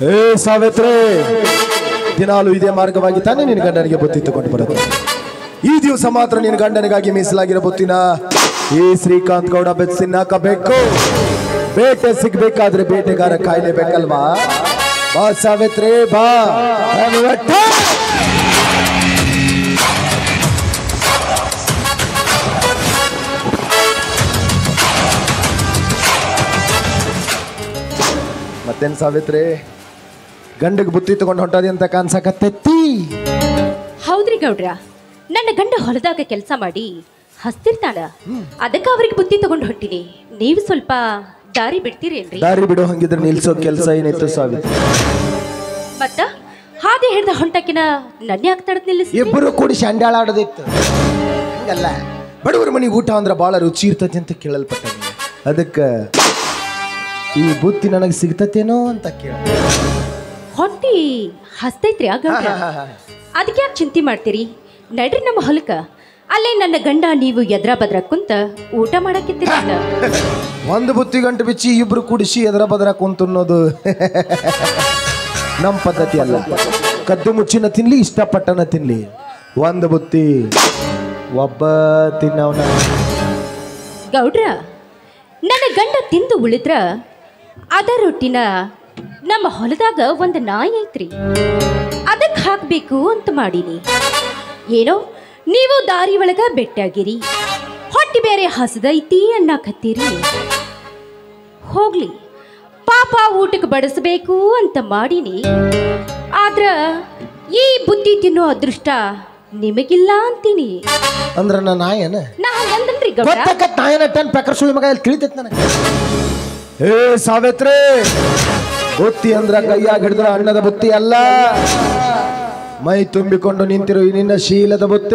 ಏ ಸಾವಿತ್ರಿ ದಿನಾಲು ಇದೇ ಮಾರ್ಗವಾಗಿ ತಾನೇ ನಿನ್ನ ಗಂಡನಿಗೆ ಬುತ್ತಿ ತಗೊಂಡು ಬರೋದು ಈ ದಿವಸ ಮಾತ್ರ ನಿನ್ನ ಗಂಡನಿಗಾಗಿ ಮೀಸಲಾಗಿರೋ ಬುತ್ತಿನ ಈ ಶ್ರೀಕಾಂತ್ ಗೌಡ ಬೆಚ್ಚಿನಾಕಬೇಕು ಬೇಟೆ ಸಿಗ್ಬೇಕಾದ್ರೆ ಬೇಟೆಗಾರ ಕಾಯ್ಲೇಬೇಕಲ್ವಾ ಬಾ ಸಾವಿತ್ರಿ ಬಾ ನಾನು ಒಟ್ಟ ಮತ್ತೇನ್ ಸಾವಿತ್ರಿ ಗಂಡಗ್ ಬುತ್ತಿ ತಗೊಂಡು ಹೊಂಟದಿ ಅಂತ ಕಾನ್ಸಕತ್ತೈತಿ ಹೌದ್ರಿ ಗೌಡ್ರ ನನ್ನ ಗಂಡ ಹೊಲದಾಗ ಕೆಲಸ ಮಾಡಿ ಹಸ್ತಿರ್ತಾನ ಅದಕ್ಕೆ ಅವ್ರಿಗೆ ಬುತ್ತಿ ತಗೊಂಡು ಹೊಟ್ಟಿನಿ ನೀವು ಸ್ವಲ್ಪ ದಾರಿ ಬಿಡ್ತೀರೇನ್ರಿ ದಾರಿ ಬಿಡೋ ಹಂಗಿದ್ರೆ ನಿಲ್ಸೋ ಕೆಲಸ ಏನಿತ್ತು ಸಾವಿತ್ರಿ ಮತ್ತ ಹಾದಿ ಹಿಡ್ದ ಹೊಂಟಕಿನ ನನ್ನ ಯಾಕೆ ತಡೆದ್ ನಿಲ್ಲಿಸಿ ಇಬ್ಬರು ಕೂಡಿ ಶಾಂಡ್ಯಾಳ ಆಡೋದಿತ್ತು ಹಂಗಲ್ಲ ಬಡವರ ಮನೆಗೆ ಊಟ ಅಂದ್ರೆ ಬಹಳ ರುಚಿ ಇರ್ತತಿ ಅಂತ ಕೇಳಲ್ಪಟ್ಟ ಅದಕ್ಕೆ ಈ ಬುತ್ತಿ ನನಗೆ ಸಿಗ್ತತೇನೋ ಅಂತ ಕೇಳ ಹೊಟ್ಟಿ ಹಸ್ತೈತ್ರಿ ಆ ಗೌಡ್ರ ಅದಕ್ಕೆ ಯಾಕೆ ಚಿಂತೆ ಮಾಡ್ತೀರಿ ನಡ್ರಿ ನಮ್ಮ ಹೊಲಕ್ಕ ಅಲ್ಲೇ ನನ್ನ ಗಂಡ ನೀವು ಎದ್ರ ಬದ್ರ ಕುಂತ ಊಟ ಮಾಡಕ್ಕಿತ್ತೀರ ಒಂದು ಬುತ್ತಿ ಗಂಟು ಬಿಚ್ಚಿ ಇಬ್ರು ಕುಡಿಸಿ ಎದರ ಬದರ ಕುಂತು ಅನ್ನೋದು ನಮ್ಮ ಪದ್ಧತಿ ಅಲ್ಲ ಕದ್ದು ಮುಚ್ಚಿನ ತಿನ್ಲಿ ಇಷ್ಟಪಟ್ಟನ ತಿನ್ಲಿ ಒಂದು ಬುತ್ತಿ ಒಬ್ಬ ತಿನ್ನವನ ಗೌಡ್ರ ನನ್ನ ಗಂಡ ತಿಂದು ಉಳಿದ್ರ ಅದ ರೊಟ್ಟಿನ ನಮ್ಮ ಹೊಲದಾಗ ಒಂದು ನಾಯಿ ಐತ್ರಿ ಅದಕ್ಕೆ ಹಾಕ್ಬೇಕು ಅಂತ ಮಾಡೀನಿ ಏನೋ ನೀವು ದಾರಿ ಒಳಗ ಬೆಟ್ಟಾಗಿರಿ ಹೊಟ್ಟಿ ಬೇರೆ ಹಸದೈತಿ ಅನ್ನಕತ್ತೀರಿ ಹೋಗ್ಲಿ ಪಾಪ ಊಟಕ್ಕೆ ಬಡಿಸ್ಬೇಕು ಅಂತ ಮಾಡೀನಿ ಆದ್ರ ಈ ಬುದ್ಧಿ ತಿನ್ನೋ ಅದೃಷ್ಟ ನಿಮಗಿಲ್ಲ ಅಂತೀನಿ ಅಂದ್ರ ನಾ ನಾಯನ ನಾ ಹಂಗಂದನ್ರಿ ಗೌಡ್ರ ಗೊತ್ತಾಕತ್ ನಾಯನ ಟನ್ ಪೆಕರ್ ಸುಳಿ ಮಗ ಇಲ್ಲಿ ತಿಳಿತೈತಿ ನನಗೆ ಏ ಸಾವಿತ್ರಿ ಬುತ್ತಿ ಅಂದ್ರ ಕೈಯಾಗ ಹಿಡಿದ್ರ ಅಣ್ಣದ ಬುತ್ತಿ ಅಲ್ಲ ಮೈ ತುಂಬಿಕೊಂಡು ನಿಂತಿರು ಈ ನಿನ್ನ ಶೀಲದ ಬುತ್ತಿ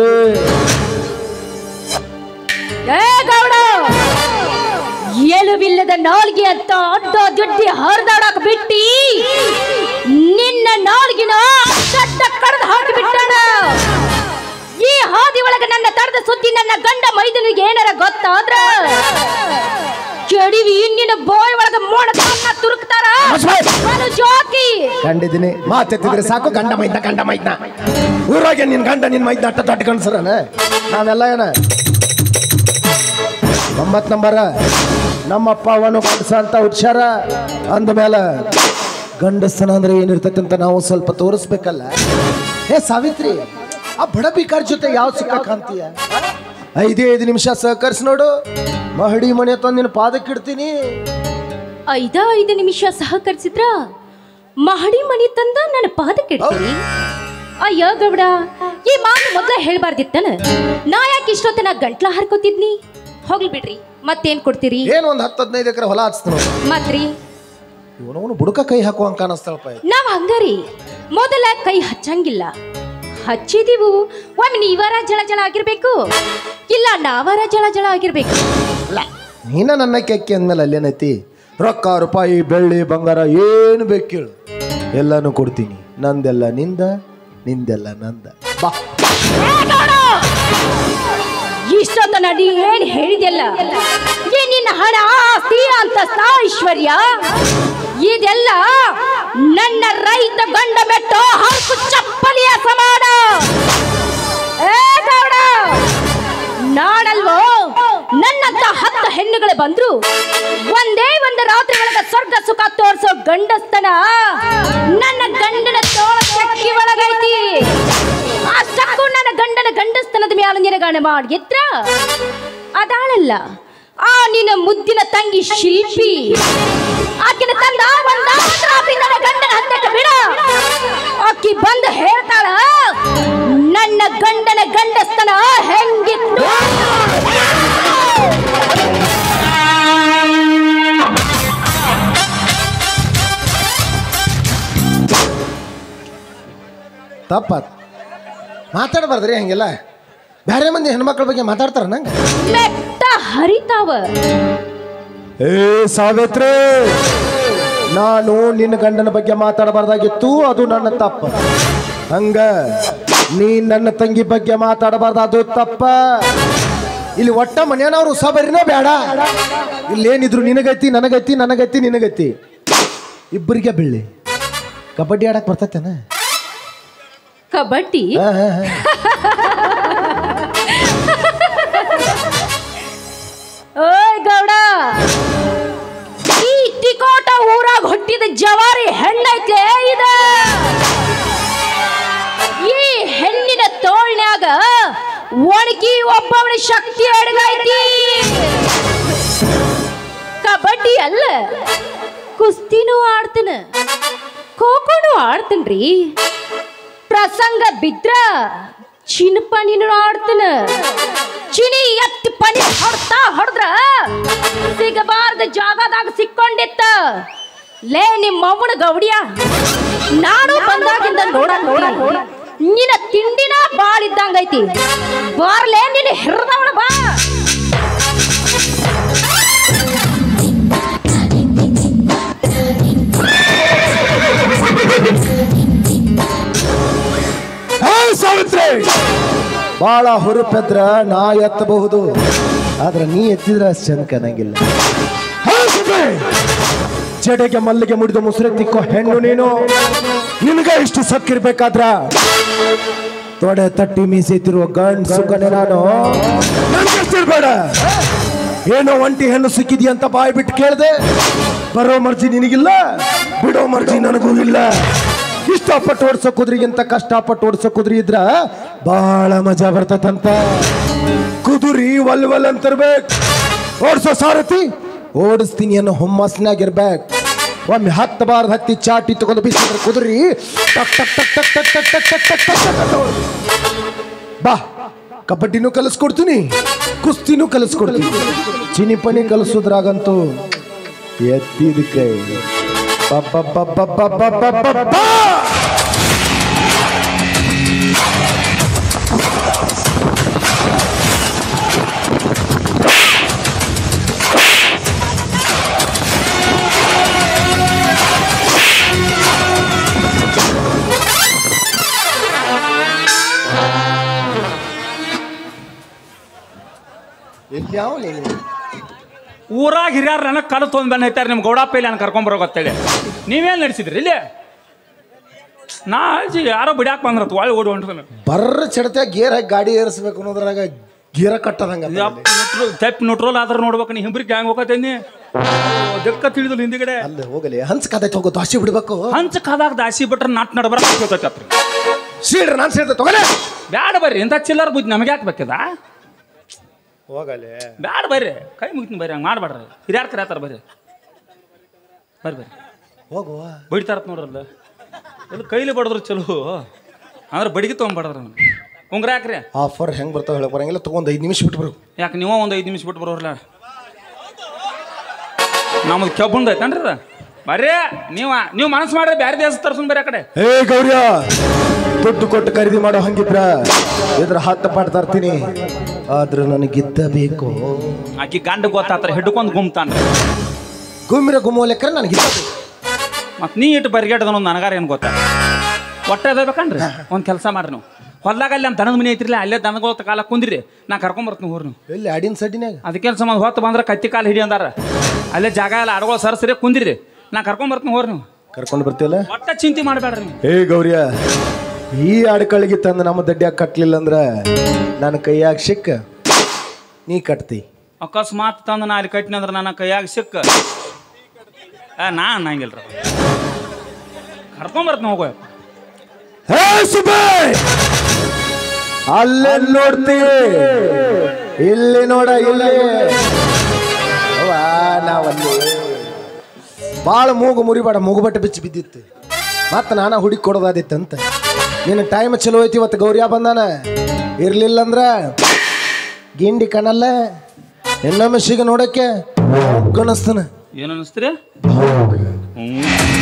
ಏ ಗೌಡ ಎಲುವಿಲ್ಲದ ನಾಲ್ಗೆ ಅಂತ ಅಡ್ಡ ಜಡ್ಡಿ ಹರಿದಾಡಕ್ ಬಿಟ್ಟಿ ನಿನ್ನ ನಾಲ್ಗಿನ ಅಡ್ಡ ಕಡ್ದು ಹಾಕಿ ಬಿಟ್ಟಾನ ಈ ಹಾದಿ ಒಳಗೆ ನನ್ನ ತಡೆದ ಸುದ್ದಿ ನನ್ನ ಗಂಡ ಮೈದನಿಗೆ ಏನಾರ ಗೊತ್ತಾದ್ರ ಕೆಡಿವಿ ನಿನ್ನ ಬೋಯ್ ಒಳಗ ಮೋಡ ತುರುಕ್ತಾರ ನಾನು ಜೋಕಿ ಕಂಡಿದ್ದೀನಿ ಮಾತೆತ್ತಿದ್ರೆ ಸಾಕು ಗಂಡ ಮೈದ್ನ ಗಂಡ ಮೈದ್ನ ಊರಾಗೆ ನಿನ್ ಗಂಡ ನಿನ್ ಮೈದ್ನ ಅಟ್ಟ ದೊಡ್ಡ ಕಣ್ಸರನ ನಾವೆಲ್ಲ ಏನ ಒಂಬತ್ ನಂಬರ ನಮ್ಮಪ್ಪ ಅವನು ಗಂಡಸ ಅಂತ ಹುಷಾರ ಅಂದಮೇಲೆ ಗಂಡಸ್ತನ ಅಂದ್ರೆ ಏನಿರ್ತೈತೆ ಅಂತ ನಾವು ಸ್ವಲ್ಪ ತೋರಿಸ್ಬೇಕಲ್ಲ ಏ ಸಾವಿತ್ರಿ ಆ ಬಡ ಬಿಕಾರ್ ಜೊತೆ ಯಾವ ಸುಖ ಕಾಂತೀಯ ಐದೇ ಐದು ನಿಮಿಷ ಸಹಕರಿಸಿ ನೋಡು ಮಹಡಿ ಮನೆ ತಂದು ನಿನ್ನ ಪಾದಕ್ಕೆ ಇಡ್ತೀನಿ ಐದ ಐದು ನಿಮಿಷ ಸಹಕರಿಸಿದ್ರ ಮಹಡಿ ಮನಿ ತಂದ ನನ್ನ ಪಾದಕ್ಕೆ ಇಡ್ತೀನಿ ಅಯ್ಯ ಗೌಡ ಈ ಮಾತು ಮೊದ್ಲ ಹೇಳ್ಬಾರ್ದಿತ್ತನ ನಾ ಯಾಕೆ ಇಷ್ಟೊತ್ತನ ಗಂಟ್ಲ ಹರ್ಕೋತಿದ್ನಿ ಹೋಗ್ಲಿ ಬಿಡ್ರಿ ಮತ್ತೇನ್ ಕೊಡ್ತೀರಿ ಏನು ಒಂದು ಹತ್ತು ಹದಿನೈದು ಎಕರೆ ಹೊಲ ಹಚ್ತಾನ ಮತ್ರಿ ಇವನವನು ಬುಡಕ ಕೈ ಹಾಕುವಂಗ ಕಾಣಿಸ್ತಾಳಪ್ಪ ಇದು. ನಾವ್ ಹಂಗಾರಿ ಮೊದಲ ಕೈ ಹಚ್ಚಂಗಿಲ್ಲ ಹಚ್ಚಿದೀವು ಒಮ್ಮೆ ನೀವಾರ ಜಳ ಜಳ ಆಗಿರ್ಬೇಕು ಇಲ್ಲ ನಾವಾರ ಜಳ ಜಳ ಆಗಿರ್ಬೇಕು ಅಲ್ಲ ನೀನ ನನ್ನ ಕೆಕ್ಕಿ ಅಂದ್ಮೇಲೆ ಅಲ್ಲೇನೈತಿ ರೊಕ್ಕ ರೂಪಾಯಿ ಬೆಳ್ಳಿ ಬಂಗಾರ ಏನು ಬೇಕು ಕೇಳು ಎಲ್ಲಾನು ಕೊಡ್ತೀನಿ ನಂದೆಲ್ಲ ನಿಂದ ನಿಂದೆಲ್ಲ ನಂದ ಬಾ ಇಷ್ಟೊತ್ತನ ನೀ ಏನ್ ಹೇಳಿದೆಲ್ಲ ಈ ನಿನ್ನ ಹಣ ಆಸ್ತಿ ಅಂತಸ್ತ ಐಶ್ವರ್ಯ ಇದೆಲ್ಲ ನನ್ನ ರೈತ ಗಂಡ ಮೆಟ್ಟೋ ಹಂಕು ಚಪ್ಪಲಿಯ ಸಮಾನ ಏ ಗೌಡ ನಾಡಲ್ವೋ ನನ್ನಂತ ಹತ್ತು ಹೆಣ್ಣುಗಳು ಬಂದ್ರು ಒಂದೇ ಒಂದು ರಾತ್ರಿ ಒಳಗ ಸ್ವರ್ಗ ಸುಖ ತೋರ್ಸೋ ಗಂಡಸ್ತನ ನನ್ನ ಗಂಡನ ತೋಳ ಚಕ್ಕಿ ಒಳಗೈತಿ ಅಷ್ಟಕ್ಕೂ ನನ್ನ ಗಂಡನ ಗಂಡಸ್ತನದ ಮ್ಯಾಲ ನಿನಗಾಣ ಮಾಡಿ ಎತ್ರ ಅದಾಳಲ್ಲ ಆ ನಿನ್ನ ಮುದ್ದಿನ ತಂಗಿ ಶಿಲ್ಪಿ ಆಕಿನ ತಂದ ಒಂದ ನನ್ನ ಗಂಡನ ಹತ್ತಕ್ಕೆ ಬಿಡ ಆಕಿ ಬಂದು ಹೇಳ್ತಾಳ ನನ್ನ ಗಂಡನ ಗಂಡಸ್ತನ ಹೆಂಗಿತ್ತು ತಪ್ಪಾತ್ ಮಾತಾಡಬಾರ್ದ್ರಿ ಹಂಗೆಲ್ಲ ಬೇರೆ ಮಂದಿ ಹೆಣ್ಮಕ್ಳ ಬಗ್ಗೆ ಮಾತಾಡ್ತಾರ ನಂಗೆ ಮೆಟ್ಟ ಹರಿತಾವ ಏ ಸಾವಿತ್ರಿ ನಾನು ನಿನ್ನ ಗಂಡನ ಬಗ್ಗೆ ಮಾತಾಡಬಾರ್ದಾಗಿತ್ತು ಅದು ನನ್ನ ತಪ್ಪ ಹಂಗ ನೀ ನನ್ನ ತಂಗಿ ಬಗ್ಗೆ ಮಾತಾಡಬಾರ್ದು ಅದು ತಪ್ಪ ಇಲ್ಲಿ ಒಟ್ಟ ಮನೆಯವ್ರು ಉಸಾಬರಿನೇ ಬೇಡ ಇಲ್ಲೇನಿದ್ರು ನಿನಗೈತಿ ನನಗೈತಿ ನನಗೈತಿ ನಿನಗೈತಿ ಇಬ್ಬರಿಗೆ ಬೀಳಿ ಕಬಡ್ಡಿ ಆಡಕ್ ಬರ್ತೈತೇನ ಕಬಡ್ಡಿ ಹಾ, ಹಾ, ಹಾ. ಓಯ್ ಗೌಡ ಈ ತಿಕೋಟ ಊರಾಗ ಹುಟ್ಟಿದ ಜವಾರಿ ಹೆಣ್ಣೈತೆ ಇದ ಈ ಹೆಣ್ಣಿನ ತೋಳ್ನ್ಯಾಗ ಒಣಗಿ ಒಬ್ಬವನ ಶಕ್ತಿ ಅಡಗೈತಿ ಕಬಡ್ಡಿ ಅಲ್ಲ ಕುಸ್ತಿನೂ ಆಡ್ತೀನ ಖೋಖೋನು ಆಡ್ತೀನ್ರಿ ಪ್ರಸಂಗ ಬಿದ್ರ ಚಿನ್ಪಣಿನೂ ಆಡ್ತೀನ ಚಿನಿ ಎತ್ತಿ ಪನಿ ಹೊಡ್ತಾ ಹೊಡೆದ್ರ ಸಿಗಬಾರ್ದ ಜಾಗದಾಗ ಸಿಕ್ಕೊಂಡಿತ್ತ ಲೇ ನಿಮ್ಮ ಅವ್ವನ ಗೌಡಿಯ ನಾನು ಬಂದಾಗಿಂದ ನೋಡ ನೋಡ ನಿನ್ನ ತಿಂಡಿನ ಬಾಳ ಇದ್ದಂಗೈತಿ ಬಾರ್ಲೇ ನಿನ್ನ ಹಿರಿದವಳ ಬಾ ಹೇ ಸಾವಿತ್ರಿ ಬಾಳ ಹುರುಪೆದ್ರ ನಾ ಎತ್ತಬಹುದು ಆದ್ರೆ ನೀ ಎತ್ತಿದ್ರ ಅಷ್ಟ್ ಚಂದ ಕಾಣಂಗಿಲ್ಲ ಹೇ ಸುಬ್ಬೆ! ಜಡೆಗೆ ಮಲ್ಲಿಗೆ ಮುಡಿದ ಮುಸುರೆ ತಿಕ್ಕೋ ಹೆಣ್ಣು ನೀನು ನಿನಗ ಇಷ್ಟು ಸಕ್ಕಿರ್ಬೇಕಾದ್ರ ತೊಡೆ ತಟ್ಟಿ ಮೀಸೈತಿರುವ ಗಂಡ್ ಸುಖನೆ ನಾನು ನನ್ಗೆಷ್ಟಿರ್ಬೇಡ ಏನೋ ಒಂಟಿ ಹೆಣ್ಣು ಸಿಕ್ಕಿದ್ಯಾ ಅಂತ ಬಾಯ್ ಬಿಟ್ಟು ಕೇಳ್ದೆ ಬರೋ ಮರ್ಜಿ ನಿನಗಿಲ್ಲ ಬಿಡೋ ಮರ್ಜಿ ನನಗೂ ಇಲ್ಲ ಇಷ್ಟಪಟ್ಟು ಓಡಿಸೋ ಕುದುರೆಗಿಂತ ಕಷ್ಟಪಟ್ಟು ಓಡಿಸೋ ಕುದುರೆ ಇದ್ರ ಬಹಳ ಮಜಾ ಬರ್ತದಂತ ಕುದುರಿ ವಲ್ ವಲ್ ಅಂತಿರ್ಬೇಕು ಓಡಿಸೋ ಸಾರಥಿ ಓಡಿಸ್ತೀನಿ ಅನ್ನೋ ಹುಮ್ಮಸ್ನಾಗಿರ್ಬೇಕು ಒಮ್ಮೆ ಹತ್ತು ಬಾರ್ದ ಹತ್ತಿ ಚಾಟಿ ತಗೊಂಡು ಬಿಸಿದ್ರೆ ಕುದುರಿ ಟಕ್ ಟಕ್ ಟಕ್ ಟಕ್ ಟಕ್ ಟಕ್ ಟಕ್ ಟಕ್ ಟಕ್ ಟಕ್ ಟಕ್ ಅಂತ ಓಡ್- ಬಾ ಕಬಡ್ಡಿನೂ ಕಲಿಸ್ಕೊಡ್ತೀನಿ ಕುಸ್ತಿನೂ ಕಲಿಸ್ಕೊಡ್ತೀನಿ ಚಿನಿಪಣಿ ಕಲಿಸೋದ್ರಾಗಂತೂ ಎತ್ತಿದ ಕೈ ಪಪ್ಪಪ್ಪಪ್ಪಪ್ಪಪ್ಪಪ್ಪಪ್ಪ. ಎಲ್ಯಾವ ನೀನು? ಊರಾಗ ಹಿರಿಯರು ನನಗೆ ಕಲು ತೊಂದು ಬಂದು ಹೇಳ್ತಾರೆ ನಿಮ್ಮ ಗೌಡಪ್ಪ ಇಲ್ಲಿ ನಾನು ಕರ್ಕೊಂಬರೋ ಗೊತ್ತೇಳಿ ನೀವೇನು ನಡೆಸಿದ್ರಿ ಇಲ್ಲಿ ನಾ ಅಜ್ಜಿ ಯಾರೋ ಬಿಡ್ಯಾಕ ಬಂದ್ರತ್ ಒಳ್ಳೆ ಓಡಿ ಹೊಂಟದ ಬರ್ರ ಚಡತೆ ಗೇರ್ ಹಾಕಿ ಗಾಡಿ ಏರಿಸ್ಬೇಕು ಅನ್ನೋದ್ರಾಗ ಗೀರ ಕಟ್ಟದಂಗ ತೆಪ್ ನ್ಯೂಟ್ರೋಲ್ ಆದ್ರೆ ನೋಡ್ಬೇಕು ನೀ ಹಿಂಬ್ರಿಗೆ ಹ್ಯಾಂಗ ಹೋಗತ್ತೇನಿ ದಕ್ಕ ತಿಳಿದಿಲ್ಲ ಹಿಂದಿಗಡೆ ಅಲ್ಲ ಹೋಗಲಿ ಹಂಚ್ ಕದೈತೆ ಹೋಗೋ ದಾಸಿ ಬಿಡ್ಬೇಕು ಹಂಚ ಕಾದಾಗ ದಾಸಿ ಬಿಟ್ರೆ ನಾಟ್ ನಡ್ಬರ ಹೋಗ್ತೈತ್ರಿ ಸೀಡ್ರ ನಾನು ಸೇರ್ತೆ ತಗೊಲೆ ಬ್ಯಾಡ ಬರ್ರಿ ಇಂಥ ಚಿಲ್ಲರ್ ಬುದ್ಧಿ ನಮಗೆ ಯಾಕೆ ಬೇಕಿದ ಹೋಗಲಿ ಬ್ಯಾಡ ಬರ್ರಿ ಕೈ ಮುಗಿತೀನಿ ಬರ್ರಿ ಹಂಗೆ ಮಾಡ್ಬೇಡ್ರಿ ಹಿರಿಯಾರ್ ಕರೆಯತ್ತಾರ ಬರ್ರಿ ಬರ್ರಿ ಬರ್ರಿ ಹೋಗುವ ಬಡಿತಾರತ್ ನೋಡ್ರಲ್ಲ ಎಲ್ಲ ಕೈಲಿ ಬಡದ್ರು ಚಲೋ ಅಂದ್ರೆ ಬಡಿಗೆ ತೊಗೊಂಬಡ್ದ್ರ ಉಂಗ್ರ ಯಾಕ್ರಿ ಆಫರ್ ಹೆಂಗ್ ಬರ್ತಾವ ಹೇಳಕ್ ಬರಂಗಿಲ್ಲ ತಗೊಂಡ್ ಐದು ನಿಮಿಷ ಬಿಟ್ಟು ಬರು ಯಾಕೆ ನೀವು ಒಂದು ಐದು ನಿಮಿಷ ಬಿಟ್ಟು ಬರೋರ್ಲ ನಮ್ಮದು ಕೆಬ್ಬಂದು ಐತನ್ರಿ ಅದ ಬರ್ರಿ ನೀವು ನೀವು ಮನಸ್ಸು ಮಾಡ್ರಿ ಬ್ಯಾರೆ ದೇಶ ತರ್ಸುನ್ ಬರ್ರಿ ಆ ಕಡೆ ಏ ಗೌರ್ಯ ದುಡ್ಡು ಕೊಟ್ಟು ಖರೀದಿ ಮಾಡೋ ಹಂಗಿದ್ರ ಇದ್ರ ಹತ್ತು ಪಾಟ್ ತರ್ತೀನಿ ಆದ್ರೆ ನನಗಿದ್ದ ಬೇಕು ಆಕಿ ಗಂಡ ಗೊತ್ತಾತ್ರ ಹಿಡ್ಕೊಂಡು ಗುಮ್ತಾನ್ರಿ ಗುಮ್ಮಿರ ಗುಮ್ಮೋ ಲೆಕ್ಕ ನನಗಿದ್ದ ಬೇಕು ಮತ್ತು ನೀ ಇಟ್ಟು ಬರಿಗೇಟದ ಒಂದು ನನಗಾರ ಏನು ಗೊತ್ತಾ ಹೊಟ್ಟೆ ಅದ ಬೇಕನ್ರಿ ಒಂದು ಕೆಲಸ ಮಾಡ್ರಿ ನೀವು ಹೊಲ್ದಾಗ ಅಲ್ಲಿ ನಮ್ಮ ದನದ ಮನೆ ಐತಿರ್ಲಿ ಅಲ್ಲೇ ದನಗಳ ಕಾಲ ಕುಂದ್ರಿ ನಾ ಕರ್ಕೊಂಬರ್ತೀನಿ ಹೋರಿ ನೀವು ಎಲ್ಲಿ ಅಡಿನ ಸಡ್ಡಿನಾಗ ಅದಕ್ಕೆ ಸಂಬಂಧ ಹೊತ್ತು ಬಂದ್ರೆ ಕತ್ತಿ ಕಾಲು ಹಿಡಿ ಅಂದಾರ ಅಲ್ಲೇ ಜಾಗ ಎಲ್ಲ ಆಡುಗಳು ಸರಸರಿ ಕುಂದಿರಿ ನಾ ಕರ್ಕೊಂಬರ್ತೀನಿ ಹೋರಿ ನೀವು ಕರ್ಕೊಂಡು ಬರ್ತೀವಲ್ಲ ಒಟ್ಟ ಚಿಂತೆ ಮಾಡಬೇಡ್ರಿ ನೀವು ಏ ಗೌರ್ಯ ಈ ಆಡ್ಕಳಿಗೆ ತಂದು ನಮ್ಮ ದಡ್ಡ್ಯಾಗ ಕಟ್ಲಿಲ್ಲ ಅಂದ್ರ ನನ್ನ ಕೈಯಾಗ ಸಿಕ್ಕ ನೀ ಕಟ್ತಿ ಅಕಸ್ಮಾತ್ ತಂದು ನಾ ಅಲ್ಲಿ ಕಟ್ಟಿನ ಅಂದ್ರೆ ನನ್ನ ಕೈಯಾಗ ಸಿಕ್ಕ ಆ, ನಾ ಅನ್ನಂಗಿಲ್ರಿ ಕರ್ಕೊಂಬರ್ತೀನಿ ಹೋಗೋ ಹೇ ಸುಬ್ಬೆ ಅಲ್ಲೇ ನೋಡ್ತಿ ಇಲ್ಲಿ ನೋಡ ಇಲ್ಲಿ ಅವ್ವ, ನಾವಲ್ಲಿ ಭಾಳ ಮೂಗು ಮುರಿಬೇಡ ಮೂಗು ಬಟ್ಟೆ ಬಿಚ್ಚಿ ಬಿದ್ದಿತ್ತು ಮತ್ತೆ ನಾನ ಹುಡುಕಿ ಕೊಡೋದಾದಿತ್ತಂತ ನಿನ್ನ ಟೈಮ್ ಚಲೋ ಐತಿ ಇವತ್ತು ಗೌರ್ಯ ಬಂದಾನ ಇರ್ಲಿಲ್ಲ ಅಂದ್ರ ಗಿಂಡಿ ಕಣಲ್ಲ ಇನ್ನೊಮ್ಮೆ ಸಿಗ ನೋಡಕ್ಕೆ ಕನಸ್ತಾನ ಏನು ಅನಿಸ್ತೀರಿ ಹ್ಞೂ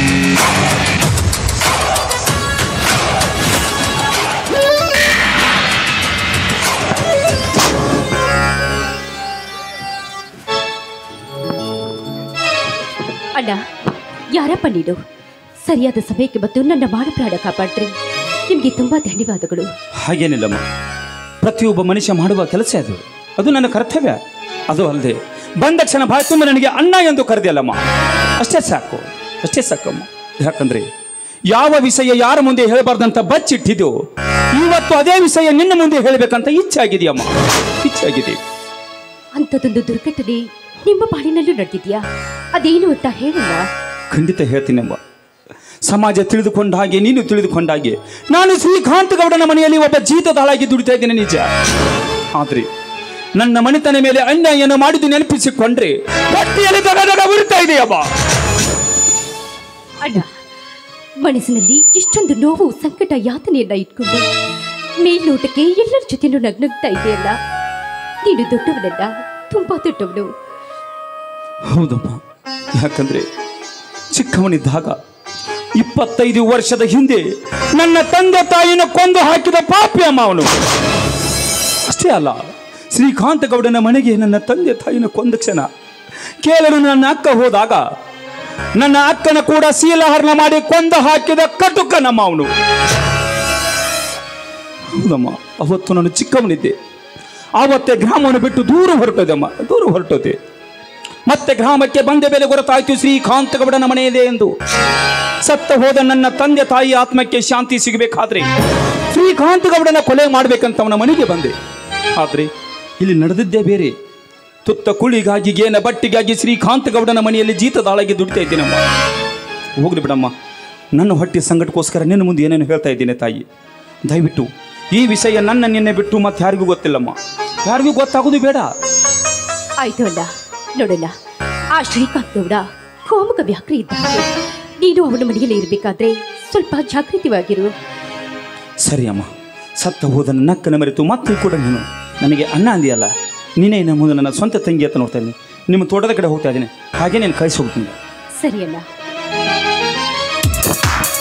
ಅಣ್ಣ ಯಾರಪ್ಪ ನೀನು ಸರಿಯಾದ ಸಮಯಕ್ಕೆ ಬಂದು ನನ್ನ ಮಾನ ಪ್ರಾಣ ಕಾಪಾಡ್ರಿ ನಿಮಗೆ ತುಂಬಾ ಧನ್ಯವಾದಗಳು ಹಾಗೇನಿಲ್ಲಮ್ಮ ಪ್ರತಿಯೊಬ್ಬ ಮನುಷ್ಯ ಮಾಡುವ ಕೆಲಸ ಅದು ಅದು ನನ್ನ ಕರ್ತವ್ಯ ಅದು ಅಲ್ಲದೆ ಬಂದ ಕ್ಷಣ ಬಾಯಿ ತುಂಬ ನನಗೆ ಅಣ್ಣ ಎಂದು ಕರೆದಿಲ್ಲಮ್ಮ ಅಷ್ಟೇ ಸಾಕು ಅಷ್ಟೇ ಸಾಕಮ್ಮ ಯಾಕಂದ್ರೆ ಯಾವ ವಿಷಯ ಯಾರ ಮುಂದೆ ಹೇಳಬಾರ್ದಂತ ಬಚ್ಚಿಟ್ಟಿದ್ದು ಇವತ್ತು ಅದೇ ವಿಷಯ ನಿನ್ನ ಮುಂದೆ ಹೇಳಬೇಕಂತ ಇಚ್ಛೆ ಆಗಿದೆಯಮ್ಮ ಇಚ್ಛೆ ಆಗಿದೆ ಅಂಥದ್ದೊಂದು ದುರ್ಘಟನೆ ನಿಮ್ಮ ಬಾಳಿನಲ್ಲೂ ನಡೆದಿದ್ಯಾ ಅದೇನು ಅಂತ ಹೇಳಿಲ್ಲ ಖಂಡಿತ ಹೇಳ್ತೀನಮ್ಮ ಸಮಾಜ ತಿಳಿದುಕೊಂಡ ಹಾಗೆ ನೀನು ತಿಳಿದುಕೊಂಡ ಹಾಗೆ ನಾನು ಶ್ರೀಕಾಂತ್ ಗೌಡನ ಮನೆಯಲ್ಲಿ ಒಬ್ಬ ಜೀತದಾಳಾಗಿ ದುಡಿತಾ ಇದ್ದೇನೆ ನಿಜ ಆದ್ರೆ ನನ್ನ ಮನೆತನ ಮೇಲೆ ಅನ್ಯಾಯನ ಮಾಡಿದ್ದು ನೆನಪಿಸಿಕೊಂಡ್ರೆ ಹೊಟ್ಟೆಯಲ್ಲಿ ದಗ ದಗ ಉರಿತಾ ಇದೆಯಮ್ಮ ಅಣ್ಣ ಮನಸ್ಸಿನಲ್ಲಿ ಇಷ್ಟೊಂದು ನೋವು ಸಂಕಟ ಯಾತನೆಯನ್ನ ಇಟ್ಕೊಂಡು ಮೇಲ್ನೋಟಕ್ಕೆ ಎಲ್ಲರ ಜೊತೆನೂ ನಗ್ನಗ್ತಾ ಇದೆಯಲ್ಲ ನೀನು ದೊಡ್ಡವನಲ್ಲ ತುಂಬಾ ದೊಡ್ಡವನು ಹೌದಮ್ಮ ಯಾಕಂದ್ರೆ ಚಿಕ್ಕವನಿದ್ದಾಗ ಇಪ್ಪತ್ತೈದು ವರ್ಷದ ಹಿಂದೆ ನನ್ನ ತಂದೆ ತಾಯಿನ ಕೊಂದು ಹಾಕಿದ ಪಾಪಿ ಅಮ್ಮ ಅವನು ಅಷ್ಟೇ ಅಲ್ಲ ಶ್ರೀಕಾಂತ ಗೌಡನ ಮನೆಗೆ ನನ್ನ ತಂದೆ ತಾಯಿನ ಕೊಂದ ಕ್ಷಣ ಕೇಳಲು ನನ್ನ ಅಕ್ಕ ಹೋದಾಗ ನನ್ನ ಅಕ್ಕನ ಕೂಡ ಶೀಲಹರಣ ಮಾಡಿ ಕೊಂದು ಹಾಕಿದ ಕಟುಕ ನಮ್ಮ ಅವನು ಹೌದಮ್ಮ ಅವತ್ತು ನಾನು ಚಿಕ್ಕವನಿದ್ದೆ ಆವತ್ತೇ ಗ್ರಾಮವನ್ನು ಬಿಟ್ಟು ದೂರ ಹೊರಟೋದಮ್ಮ ದೂರ ಹೊರಟೋದೆ ಮತ್ತೆ ಗ್ರಾಮಕ್ಕೆ ಬಂದ ಬೆಲೆ ಗೊತ್ತಾಯ್ತು ಶ್ರೀಕಾಂತ ಗೌಡನ ಮನೆಯಿದೆ ಎಂದು ಸತ್ತ ಹೋದ ನನ್ನ ತಂದೆ ತಾಯಿ ಆತ್ಮಕ್ಕೆ ಶಾಂತಿ ಸಿಗಬೇಕಾದ್ರೆ ಶ್ರೀಕಾಂತ ಗೌಡನ ಕೊಲೆ ಮಾಡ್ಬೇಕಂತ ಅವನ ಮನೆಗೆ ಬಂದೆ ಆದ್ರೆ ಇಲ್ಲಿ ನಡೆದಿದ್ದೇ ಬೇರೆ ತುತ್ತ ಕುಳಿಗಾಗಿ ಗೇನ ಬಟ್ಟಿಗಾಗಿ ಶ್ರೀಕಾಂತ ಗೌಡನ ಮನೆಯಲ್ಲಿ ಜೀತದಾಳಾಗಿ ದುಡಿತಾ ಇದ್ದೀನಮ್ಮ ಹೋಗ್ಲಿ ಬಿಡಮ್ಮ ನನ್ನ ಹೊಟ್ಟೆ ಸಂಕಟಕ್ಕೋಸ್ಕರ ನಿನ್ನ ಮುಂದೆ ಏನೇನು ಹೇಳ್ತಾ ಇದ್ದೀನಿ ತಾಯಿ ದಯವಿಟ್ಟು ಈ ವಿಷಯ ನನ್ನ ನಿನ್ನೆ ಬಿಟ್ಟು ಮತ್ತೆ ಯಾರಿಗೂ ಗೊತ್ತಿಲ್ಲಮ್ಮ ಯಾರಿಗೂ ಗೊತ್ತಾಗೋದು ಬೇಡ ಆಯ್ತು ಅಲ್ಲ ನೋಡಲ್ಲ ಆ ಶ್ರೀಕಾಂತ್ ಗೌಡ ಕೋಮುಕ ವ್ಯಾಕ್ರಿ ಇದ್ದಾಗೆ ನೀನು ಅವನ ಮನೆಯಲ್ಲಿ ಇರಬೇಕಾದ್ರೆ ಸ್ವಲ್ಪ ಜಾಗೃತಿವಾಗಿರು ಸರಿ ಅಮ್ಮ ಸತ್ತ ಹೋದ ನನ್ನ ಅಕ್ಕನ ಮರೆತು ಮತ್ತೆ ಕೂಡ ನೀನು ನನಗೆ ಅಣ್ಣ ಅಂದಿಯಲ್ಲ ನೀನೇ ನಮ್ಮ ಮುಂದೆ ನನ್ನ ಸ್ವಂತ ತಂಗಿ ಅಂತ ನೋಡ್ತಾ ಇದ್ದೀನಿ ನಿಮ್ಮ ತೋಟದ ಕಡೆ ಹೋಗ್ತಾ ಇದ್ದೀನಿ ಹಾಗೆ ನೀನು ಕಳಿಸಿ ಹೋಗ್ತೀನಿ ಸರಿ ಅಣ್ಣ